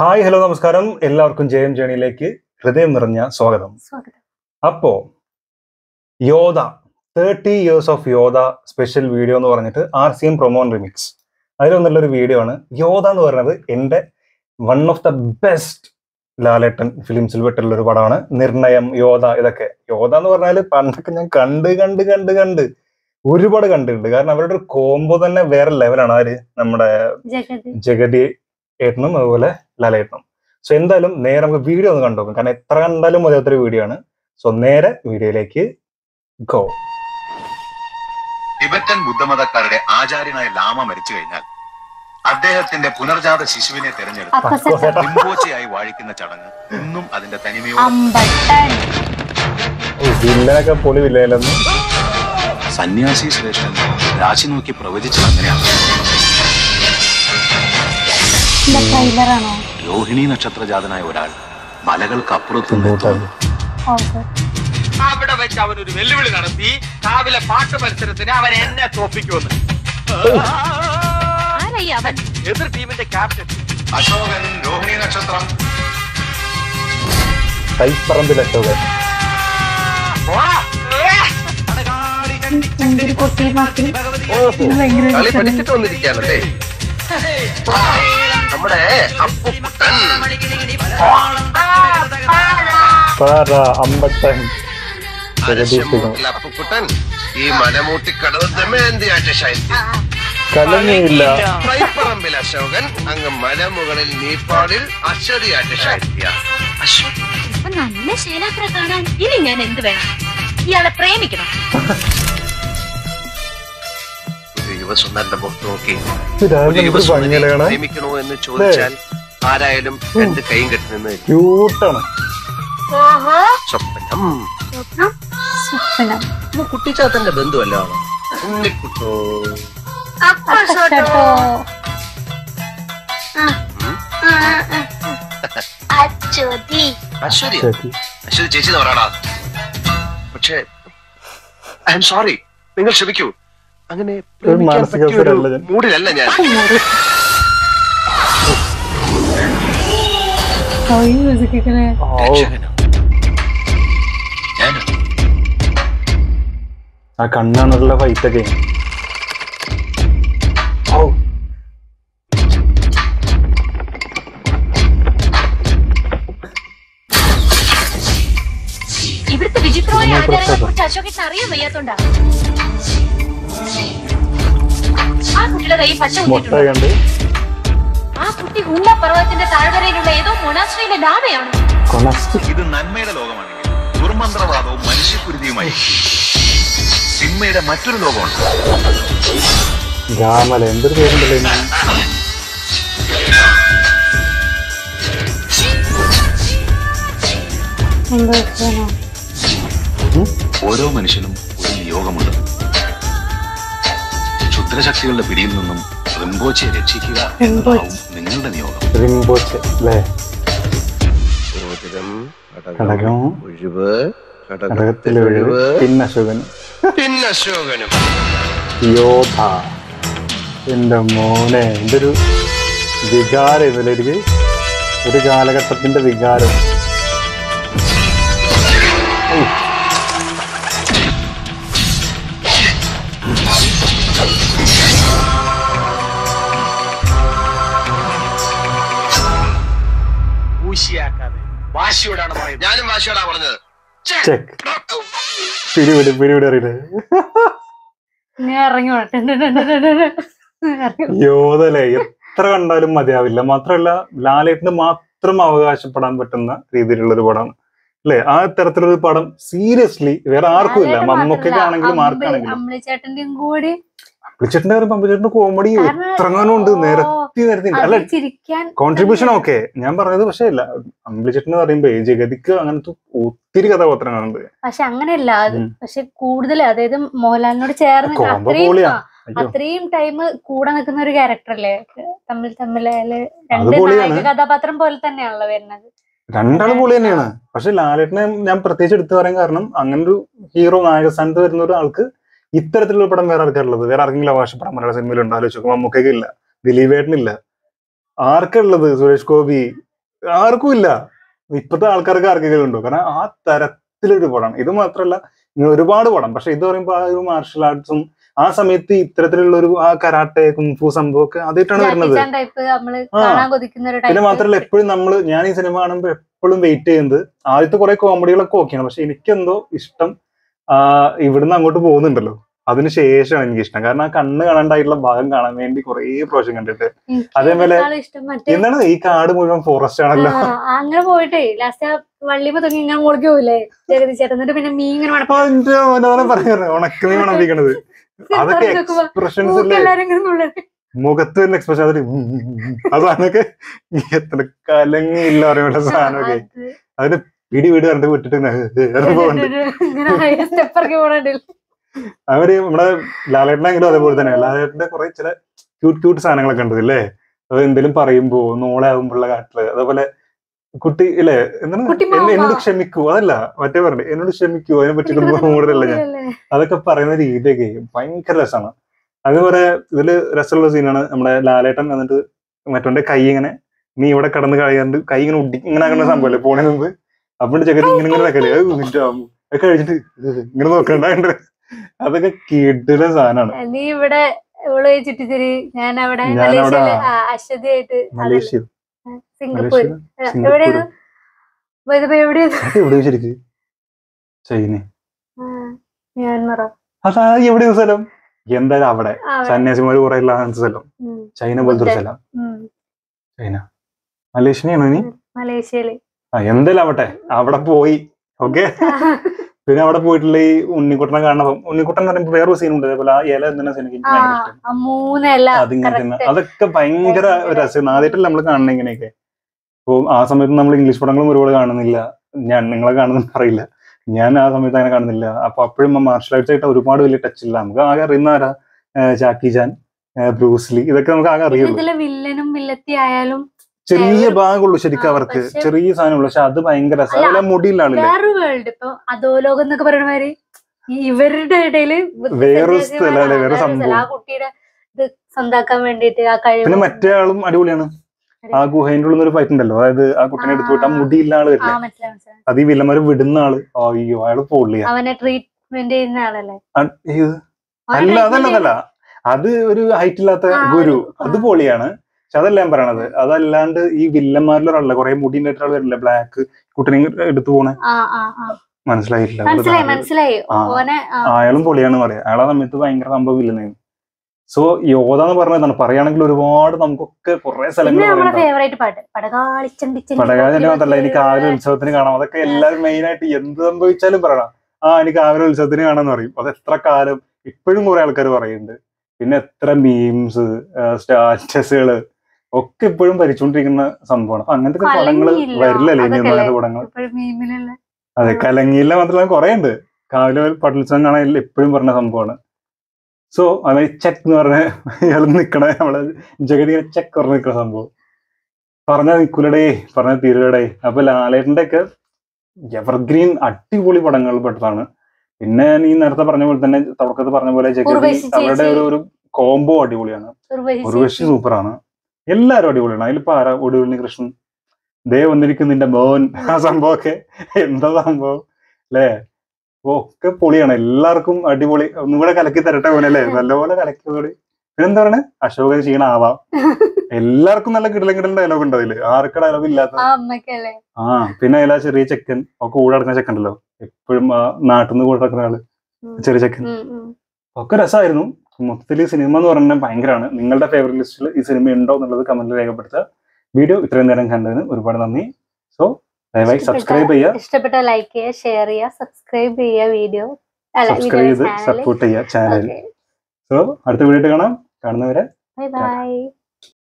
Hi hello നമസ്കാരം എല്ലാവർക്കും ജയം ജേണിയിലേക്ക് ഹൃദയം നിറഞ്ഞ സ്വാഗതം സ്വാഗതം അപ്പോ Yodha thirty years of Yodha special video എന്ന് പറഞ്ഞിട്ട് ആർ സി എം പ്രൊമോൺ റിമിക്സ് അതിലൊന്നുള്ളൊരു വീഡിയോ ആണ് യോധ എന്ന് പറയുന്നത് എൻ്റെ one of the best Lalettan ഫിലിംസിൽ പെട്ടുള്ള ഒരു പടമാണ് നിർണയം യോധ ഇതൊക്കെ യോധ എന്ന് പറഞ്ഞാൽ പണ്ടൊക്കെ ഞാൻ കണ്ട് കണ്ട് കണ്ട് കണ്ട് ഒരുപാട് കണ്ടിട്ടുണ്ട് കാരണം അവരുടെ ഒരു കോംബോ തന്നെ വേറെ ലെവലാണ് ആര് നമ്മുടെ ജഗതി ജഗതി ഏട്ടനും അതുപോലെ ലാലേട്ടനും സോ എന്തായാലും നേരെ നമുക്ക് വീഡിയോ ഒന്ന് കണ്ടു നോക്കാം കാരണം എത്ര കണ്ടാലും മതിയാത്തൊരു വീഡിയോ ആണ് സോ നേരെ വീഡിയോയിലേക്ക് ഗോ ടിബറ്റൻ ബുദ്ധമതക്കാരുടെ ആചാര്യനായ ലാമ മരിച്ചു കഴിഞ്ഞാൽ അദ്ദേഹത്തിന്റെ പുനർജാത ശിശുവിനെ തെരഞ്ഞെടുത്ത് അപ്പസട്ട പിൻപോച്ചയായി വാഴിക്കുന്ന ചടങ്ങ് ഇന്നും അതിന്റെ തനിമയോടെ അമ്പട്ടൻ വില്ലനൊക്കെ പൊളി വില്ലയിലൊന്നും സന്യാസി ശ്രേഷ്ഠൻ രാശി നോക്കി പ്രവചിച്ചത് അങ്ങനെയാണ് ട്രെയിലറാണോ രോഹിണി നക്ഷത്രജാതനായ ഒരാൾ മലകൾക്ക് അപ്പുറത്തുനിന്ന് എത്തുന്നു. ഓക്കെ അവിടെ വെച്ച് അവൻ ഒരു വെല്ലുവിളി നടത്തി രാവിലെ പാട്ട് മത്സരത്തിന് അവൻ എന്നെ തോപ്പിക്കുമെന്ന് ആരായി അവൻ എതിർ ടീമിന്റെ ക്യാപ്റ്റൻ അശോകൻ രോഹിണി നക്ഷത്രം കൈപ്പറമ്പിൽ അശോകൻ എന്തൊരു കൊട്ടി മാക്കി ഭയങ്കര കളി പഠിച്ചിട്ട് വന്നിരിക്കുകയാണല്ലേ നമ്മുടെ അപ്പുക്കുട്ടൻ പാറ അമ്പട്ടൻ ആലസ്യമൂട്ടിൽ അപ്പുക്കുട്ടൻ ഈ മലമൂട്ടി കടവ് ദമയന്തിയായിട്ട് ശൈത്യം കലങ്ങിയില്ല ട്രൈപ്പറമ്പിൽ അശോകൻ അങ്ങ് മലമുകളിൽ നേപ്പാളിൽ അശ്വതിയായിട്ട് ശൈത്യ ഇപ്പൊ നല്ല ശീലാത്ര കാണാൻ ഇനി ഞാൻ എന്ത് വേണം ഇയാളെ പ്രേമിക്കണം ഒരു യുവസുന്ദരന്റെ മുഖത്ത് നോക്കി ഇതാണ് ഒരു നമുക്ക് യുവസുന്ദരിയെ ഭംഗിയിലാണ് പ്രേമിക്കണോ എന്ന് ചോദിച്ചാൽ ആരായാലും രണ്ട് കൈയും കെട്ടി നിന്ന് ക്യൂട്ടാണ് ഓഹോ സ്വപ്നം സ്വപ്നം ഇത് കുട്ടിച്ചാത്തന്റെ ബന്ധുവല്ലോ ഉണ്ണിക്കുട്ടോ അപ്പസട്ടോ അച്ചോതി അശ്വതി ശരി അശ്വതി ചേച്ചി എന്ന് പറയടാ പക്ഷേ ഐ എം സോറി നിങ്ങൾ ക്ഷമിക്കൂ അങ്ങനെ പ്രേമിക്കാൻ മാനസികാവസ്ഥയിലല്ല പറ്റിയൊരു ഞാൻ. മൂഡിലല്ല ഞാൻ മ്യൂസിക് കേൾക്കണേ രക്ഷകനോ? ഞാനോ? ആ കണ്ണാണുള്ള ഫൈറ്റ് ഒക്കെ ഓ ഇവിടുത്തെ വിചിത്രമായ ഇതിനെ ആചാരങ്ങളെ കുറിച്ചൊക്കെ. കുറിച്ച് അശോകത്തിന് അറിയാൻ വയ്യാത്തോണ്ടാ ആ കുട്ടിയുടെ കൈ പച്ച മുട്ട കുത്തിയിട്ടുണ്ട് കണ്ട് ആ കുട്ടി ഹുണ്ട പർവ്വതത്തിന്റെ താഴ്വരയിലുള്ള ഏതോ മൊണാസ്ട്രിയിലെ ഡാമയാണ് കൊണസ്റ്റ് ഇത് നന്മയുടെ ലോകമാണെങ്കിൽ ദുർമന്ത്രവാദവും മനുഷ്യക്കുരുതിയുമായി സിനിമയുടെ മറ്റൊരു ലോകമുണ്ട് രാമല എന്തൊരു പേരുണ്ടല്ലോ ഇതിന്? എന്തോ ഇഷ്ടമാണോ ഓരോ മനുഷ്യനും ഒരു നിയോഗമുണ്ട് ക്ഷുദ്രശക്തികളുടെ പിടിയിൽ നിന്നും റിംബോച്ചയെ രക്ഷിക്കുക എന്നതാവും നിങ്ങളുടെ നിയോഗം റിംബോച്ച് അല്ലേ മോതിരം, കടകം, കടകം ഒഴിവ് ഘടകത്തിലൊഴിവ് പിന്നെ അശോകൻ പിന്നെ അശോകനും യോധ എന്റെ മോനെ എന്റെ ഒരു വികാരം ഇന്നലെ എനിക്ക് ഒരു കാലഘട്ടത്തിന്റെ വികാരം ഉയ്. ഊശിയാക്കാതെ വാശിയോടാണ് പറയുന്നത് ഞാനും വാശിയോടാ പറഞ്ഞത് ചെക്ക് പിടിവിട് പിടിവിട് അറിയില്ലേ ഞാൻ ഇറങ്ങി പോട്ടെ ഇറങ്ങി യോധലെ എത്ര കണ്ടാലും മതിയാവില്ല മാത്രമല്ല ലാലേട്ടിന് മാത്രം അവകാശപ്പെടാൻ പറ്റുന്ന രീതിയിലുള്ള ഒരു പടമാണ് അല്ലെ ആ തരത്തിലൊരു പടം സീരിയസ്ലി വേറെ ആർക്കും ഇല്ല മമ്മൂക്കൊക്കെ ആണെങ്കിലും ആർക്കാണെങ്കിലും അമ്പിളിച്ചേട്ടന്റെയും കൂടി പമ്പിച്ചേട്ടന്റെ കാര്യം പമ്പിച്ചേട്ടന്റെ കോമഡി കാരണം എത്രങ്ങാനും ഉണ്ട് ഓ, നിരത്തി നിരത്തി അല്ല അത് ചിരിക്കാൻ കോൺട്രിബ്യൂഷൻ ഓക്കെ ഞാൻ പറഞ്ഞത് പക്ഷേ ഇല്ല അമ്പിളിച്ചേട്ടൻ എന്ന് പറയുമ്പോ ജഗതിക്ക് അങ്ങനത്തെ ഒത്തിരി കഥാപാത്രങ്ങളുണ്ട് പക്ഷെ അങ്ങനെയല്ല അത് ഉം. പക്ഷെ കൂടുതൽ അതായത് മോഹൻലാലിനോട് ചേർന്ന് നിൽക്കുന്ന കോംബോ അത്രയും പൊളിയാ. ആ, അയ്യോ അത്രയും ടൈം കൂടെ നിൽക്കുന്ന ഒരു ക്യാരക്ടർ അല്ലേ തമ്മിൽ തമ്മിൽ അയാല് രണ്ട് പൊളിയാണ്. നായക കഥാപാത്രം പോലെ തന്നെയാണല്ലോ വരുന്നത് രണ്ടാളും പൊളി തന്നെയാണ് പക്ഷെ ലാലേട്ടനെ ഞാൻ പ്രത്യേകിച്ച് എടുത്തു പറയാൻ കാരണം അങ്ങനെ ഒരു ഹീറോ നായക സ്ഥാനത്ത് വരുന്ന ഒരാൾക്ക് ഇത്തരത്തിലുള്ള പടം വേറെ ആർക്കാരുള്ളത് വേറെ ആർക്കെങ്കിലും അവകാശപ്പെടാൻ മലയാള സിനിമയിൽ ഉണ്ട് ആലോചിച്ചു മമ്മൂക്കൊക്കെ ഇല്ല ദിലീപേട്ടനില്ല ആർക്കുള്ളത് സുരേഷ് ഗോപി ആർക്കും ഇല്ല ഇപ്പോഴത്തെ ആൾക്കാർക്ക് ആർക്കെങ്കിലും ഉണ്ടോ കാരണം ആ തരത്തിലൊരു പടമാണ് ഇത് മാത്രമല്ല ഇങ്ങനെ ഒരുപാട് പടം പക്ഷെ ഇത് പറയുമ്പോൾ ആ ഒരു മാർഷൽ ആർട്സും ആ സമയത്ത് ഇത്തരത്തിലുള്ള ഒരു ആ കരാട്ടെ കുംഫു സംഭവം ഒക്കെ ആദ്യമായിട്ടാണ് വരുന്നത് ടൈപ്പ് നമ്മള് ആ. കാണാൻ കൊതിക്കുന്ന ഒരു പിന്നെ ടൈപ്പ് മാത്രമല്ല എപ്പോഴും നമ്മൾ ഞാൻ ഈ സിനിമ കാണുമ്പോൾ എപ്പോഴും വെയിറ്റ് ചെയ്യുന്നത് ആദ്യത്തെ കുറെ കോമഡികളൊക്കെ ഓക്കെയാണ് പക്ഷെ എനിക്കെന്തോ ഇഷ്ടം ആ ഇവിടുന്ന് അങ്ങോട്ട് പോകുന്നുണ്ടല്ലോ അതിന് ശേഷമാണ് എനിക്ക് ഇഷ്ടം കാരണം ആ കണ്ണ് കാണാണ്ടായിട്ടുള്ള ഭാഗം കാണാൻ വേണ്ടി കുറേ പ്രാവശ്യം കണ്ടിട്ട് അതേപോലെ- ഇഷ്ടം മറ്റേ എന്താണ് ഈ കാട് മുഴുവൻ ഫോറസ്റ്റ് ആണല്ലോ ആ, അങ്ങനെ പോയിട്ടേ ലാസ്റ്റ് ആ വള്ളിമ തൊങ്ങി ഇങ്ങനെ മുകളിലേക്ക് പോയില്ലേ ജഗതി ചേട്ടൻ എന്നിട്ട് പിന്നെ മീൻ ഇങ്ങനെ മണപ്പ് എന്റെ മോനോനെ പറയുന്നത് ഉണക്കമീ മണപ്പിക്കണത് അതൊക്കെ നോക്കുമ്പോ എക്സ്പ്രഷൻസ് അല്ലേ എല്ലാരും ഇങ്ങനെ നുള്ളി. മുഖത്ത് തന്നെ എക്സ്പ്രഷൻ അതിൽ അതാണൊക്കെ എത്ര കലങ്ങിയില്ല പറയുമ്പോൾ സാധനമൊക്കെ അത് അതിന് പിടി വീട് കണ്ട് വിട്ടിട്ട് ഇങ്ങനെ പോകുന്നുണ്ട് ഇങ്ങനെ ഹൈ സ്റ്റെപ്പ് ഇറക്കി പോകണ്ടേ അവര് നമ്മുടെ ലാലേട്ടനെങ്കിലും അതേപോലെ തന്നെ ലാലേട്ടന്റെ കുറെ ചില ക്യൂട്ട് ക്യൂട്ട് സാധനങ്ങളൊക്കെ ഉണ്ട് അല്ലേ അത് എന്തെങ്കിലും പറയുമ്പോ നോളെ ആകുമ്പോഴുള്ള കാട്ടില് അതേപോലെ കുട്ടി ഇല്ലേ എന്താണ് കുട്ടി എന്നെ- മാമ. എന്നോട് ക്ഷമിക്കൂ അതല്ല മറ്റേ പറഞ്ഞു എന്നോട് ക്ഷമിക്കൂ അതിനെ പറ്റിയിട്ട് മൂടലല്ല ഞാൻ അതൊക്കെ പറയുന്ന രീതിയൊക്കെ ഭയങ്കര രസമാണ് അതുപോലെ ഇതില് രസമുള്ള സീനാണ് നമ്മുടെ ലാലേട്ടൻ എന്നിട്ട് മറ്റോന്റെ കൈ ഇങ്ങനെ നീ ഇവിടെ കിടന്ന് കളയാണ്ട് കൈ ഇങ്ങനെ ഉടി ഇങ്ങനെ ആക്കുന്ന സംഭവല്ലേ പോണേ മുമ്പ് അപ്പോൾ ചെക്കൻ ഇങ്ങനെ ഇങ്ങനെ വെക്കല് അത് ഉന്റെ അമ്മ. അത് കഴിച്ചിട്ട് ഇങ്ങനെ നോക്കണ്ടാണ്ട് അതൊക്കെ കിടില സാധനമാണ് നീ ഇവിടെ ഇവള് ചുറ്റിത്തിരി ഞാൻ അവിടെ ഞാൻ അവിടെ, മലേഷ്യയില് ആ, അശ്വതിയായിട്ട് മലേഷ്യ സിംഗപ്പൂർ മലേഷ്യ സിംഗപ്പൂർ എവിടെയാണ് ഇതിപ്പോ എവിടെയാണ് അത് എവിടെ ശരിക്ക് ചൈന ആ, മ്യാൻമറോ അതാ എവിടെ സ്ഥലം എന്തായാലും അവിടെ ആ, അവിടെ. സന്യാസിമാര് കുറെ ഉള്ള സ്ഥലം ഉം, ചൈന പോലത്തെ ഒരു ബുദ്ധൻ. സ്ഥലം ഉം. ചൈന മലേഷ്യനെയാണോ ഇനി മലേഷ്യയില് ആ എന്തായാലും ആവട്ടെ അവിടെ പോയി ഓക്കെ പിന്നെ അവിടെ പോയിട്ടുള്ള ഈ ഉണ്ണിക്കുട്ടനെ കാണണം ഉണ്ണിക്കുട്ടൻ എന്ന് പറയുമ്പോൾ വേറൊരു സീൻ ഉണ്ട് അതേപോലെ ആ ഇല എന്തിനാ സീൻ എനിക്ക് ആ ഭയങ്കര ഇഷ്ടം ആ മൂന്നല്ല അതിങ്ങനെ തിന്ന correct. അതൊക്കെ ഭയങ്കര ഭയങ്കര രസം ആദ്യമായിട്ടല്ല നമ്മൾ കാണണം ഇങ്ങനെയൊക്കെ അപ്പൊ ആ സമയത്ത് നമ്മൾ ഇംഗ്ലീഷ് പടങ്ങളും ഒരുപാട് കാണുന്നില്ല ഞാൻ നിങ്ങളെ കാണുന്ന അറിയില്ല ഞാൻ ആ സമയത്ത് അങ്ങനെ കാണുന്നില്ല അപ്പൊ അപ്പോഴും മാർഷൽ ആർട്സ് ആയിട്ട് ഒരുപാട് വലിയ ടച്ച് ഇല്ല നമുക്ക് ആകെ അറിയുന്ന ആരാ ഏഹ് ജാക്കി ജാൻ ഏഹ് ബ്രൂസ്ലി ഇതൊക്കെ നമുക്ക് ആകെ പിന്നെ അറിയുള്ളൂ ഇതിലെ വില്ലനും വില്ലത്തി ആയാലും ചെറിയ ഒരു- ഭാഗമുള്ളൂ ശരിക്കും ആ, അവർക്ക് പക്ഷെ- ചെറിയ സാധനമുള്ളൂ പക്ഷെ അത് ഭയങ്കര രസം അല്ല, അതുപോലെ മുടിയുള്ള ആളില്ലേ വേറൊരു വേൾഡ് ഇപ്പൊ അധോലോകം എന്നൊക്കെ പറയുന്ന മാതിരി ഈ ഇവരുടെ ഇടയില് വേറൊരു സ്ഥലം അല്ലേ, വേറെ ആ സംഭവം. കുട്ടിയുടെ ഇത് സ്വന്താക്കാൻ വേണ്ടിട്ട് ആ കഴിവ് പിന്നെ മറ്റേ ആളും അടിപൊളിയാണ് ആ ഗുഹേന്റെ ഉള്ളിൽ ഒരു ഫൈറ്റ് ഉണ്ടല്ലോ അതായത് ആ കുട്ടനെ എടുത്തു പോയിട്ട് ആ ആ. മുടിയില്ല ആള് ആ വരില്ലേ മനസ്സിലായി മനസ്സിലായി അത് ഈ വില്ലന്മാര് വിടുന്ന ആള് അയ്യോ അയാള് പൊള്ളിയാ അവനെ ട്രീറ്റ്മെന്റ് ചെയ്യുന്ന ആളല്ലേ അ- ഏത്? അവനെ അല്ല treatment അതല്ല അതല്ല അത് ഒരു ഹൈറ്റ് ഇല്ലാത്ത ആ, ഗുരു ഒരു- അത് പൊളിയാണ് പക്ഷെ അതല്ല ഞാൻ പറയണത് അതല്ലാണ്ട് ഈ വില്ലന്മാരിലൊരാളെ കുറെ മുടി ഉണ്ടായിട്ട് ആൾ വരില്ല ബ്ലാക്ക് കുട്ടനെ എടുത്തു പോണേ ആ ആ ആ മനസ്സിലായില്ല മനസ്സിലായി മനസ്സിലായി ആ. ഓനെ ആ, അയാളും പൊളിയാന്ന് പറയാം അയാളെ സമയത്ത് ഭയങ്കര സംഭവം ഇല്ലെന്ന് സോ യോധ എന്ന് പറഞ്ഞതാണ് പറയുകയാണെങ്കിൽ ഒരുപാട് നമുക്കൊക്കെ കുറെ സ്ഥലങ്ങൾ പിന്നെ നമ്മളെ പറയാം ഫേവറേറ്റ് പാട്ട് പടകാളിച്ചണ്ടിച്ചണ്ടി പടകാജന്റെ മാത്രല്ല എനിക്ക് ആ ഒരു ഉത്സവത്തിന് കാണാം അതൊക്കെ എല്ലാവരും മെയിൻ ആയിട്ട് എന്ത് സംഭവിച്ചാലും പറയണം ആ എനിക്ക് ആ ഒരു ഉത്സവത്തിന് കാണാന്ന് പറയും അത് എത്ര കാലം ഇപ്പോഴും കുറെ ആൾക്കാർ പറയുന്നുണ്ട് പിന്നെ എത്ര മീംസ് സ്റ്റാറ്റസുകള് ഒക്കെ ഇപ്പോഴും ഭരിച്ചുകൊണ്ടിരിക്കുന്ന സംഭവമാണ് അപ്പൊ അങ്ങനത്തെ പടങ്ങള് കലങ്ങിയില്ല. വരില്ലല്ലേ ഇനി അതൊക്കെയല്ലേ? ഒന്നാമത്തെ പടങ്ങൾ ഇപ്പോഴും മീമിലുള്ള അതെ കലങ്ങിയില്ല മാത്രമല്ല കുറെ ഉണ്ട് കാവിലെ പടോത്സവം കാണാൻ എപ്പോഴും പറഞ്ഞ സംഭവമാണ് സോ അതെ ചെക്ക് എന്ന് പറഞ്ഞ ഇയാൾ നിക്കണ നമ്മളെ ജഗതി ചെക്ക് പറഞ്ഞ് നിൽക്കുന്ന സംഭവം പറഞ്ഞ നിൽക്കൂലടേ പറഞ്ഞ തീരുകടേ അപ്പൊ ലാലേട്ടന്റെ ഒക്കെ എവർഗ്രീൻ അടിപൊളി പടങ്ങൾ പെട്ടതാണ് പിന്നെ ഞാൻ ഈ നേരത്തെ പറഞ്ഞ പോലെ തന്നെ തുടക്കത്തിൽ പറഞ്ഞ പോലെ ജഗതി ഉർവശി അവരുടെ ചേച്ചി. ഒരു ഒരു കോംബോ അടിപൊളിയാണ് ഉർവശി ഉർവശി ചേച്ചി. സൂപ്പറാണ് എല്ലാരും അടിപൊളിയാണ് അതിലിപ്പോ ആരാ ഒടുവിൽ കൃഷ്ണൻ ദേ വന്നിരിക്കും നിന്റെ മോൻ ആ സംഭവമൊക്കെ എന്താ സംഭവം അല്ലേ അപ്പൊ ഒക്കെ പൊളിയാണ് എല്ലാവർക്കും അടിപൊളി ഒന്നും കൂടെ കലക്കി തരട്ടെ മോനല്ലേ നല്ലപോലെ കലക്കി കൂടി പിന്നെന്താ പറയണേ അശോകൻ ക്ഷീണ ആവാം എല്ലാവർക്കും നല്ല കിടലും കിടലും ഡയലോഗ് ഉണ്ട് അതില് ആർക്ക് ഡയലോഗ് ഇല്ലാത്ത ആ അമ്മക്കല്ലേ ആ പിന്നെ അതിലാ ചെറിയ ചെക്കൻ ഒക്കെ കൂടെ നടക്കുന്ന ചെക്കൻ ഉണ്ടല്ലോ എപ്പോഴും ആ നാട്ടിൽ നിന്ന് കൂടെ നടക്കുന്ന ആള് ഉം. ചെറിയ ചെക്കൻ ഉം, ഉം. ഒക്കെ രസമായിരുന്നു മൊത്തത്തിൽ ഈ സിനിമ എന്ന് പറഞ്ഞാൽ ഭയങ്കരമാണ് നിങ്ങളുടെ ഫേവറേറ്റ് ലിസ്റ്റിൽ ഈ സിനിമ ഉണ്ടോ എന്നുള്ളത് കമന്റിൽ രേഖപ്പെടുത്തുക വീഡിയോ ഇത്രയും നേരം കണ്ടതിന് ഒരുപാട് നന്ദി സോ ദയവായി ഇഷ്ടപ്പെട്ട- സബ്സ്ക്രൈബ് ചെയ്യുക ഇഷ്ടപ്പെട്ട ലൈക്ക് ചെയ്യുക ഷെയർ ചെയ്യുക സബ്സ്ക്രൈബ് ചെയ്യുക വീഡിയോ അല്ല സബ്സ്ക്രൈബ് ചെയ്ത് ചാനൽ സപ്പോർട്ട് ചെയ്യുക ചാനൽ സോ അടുത്ത വീഡിയോ കാണാം കാണുന്നവരെ ബൈ ബൈ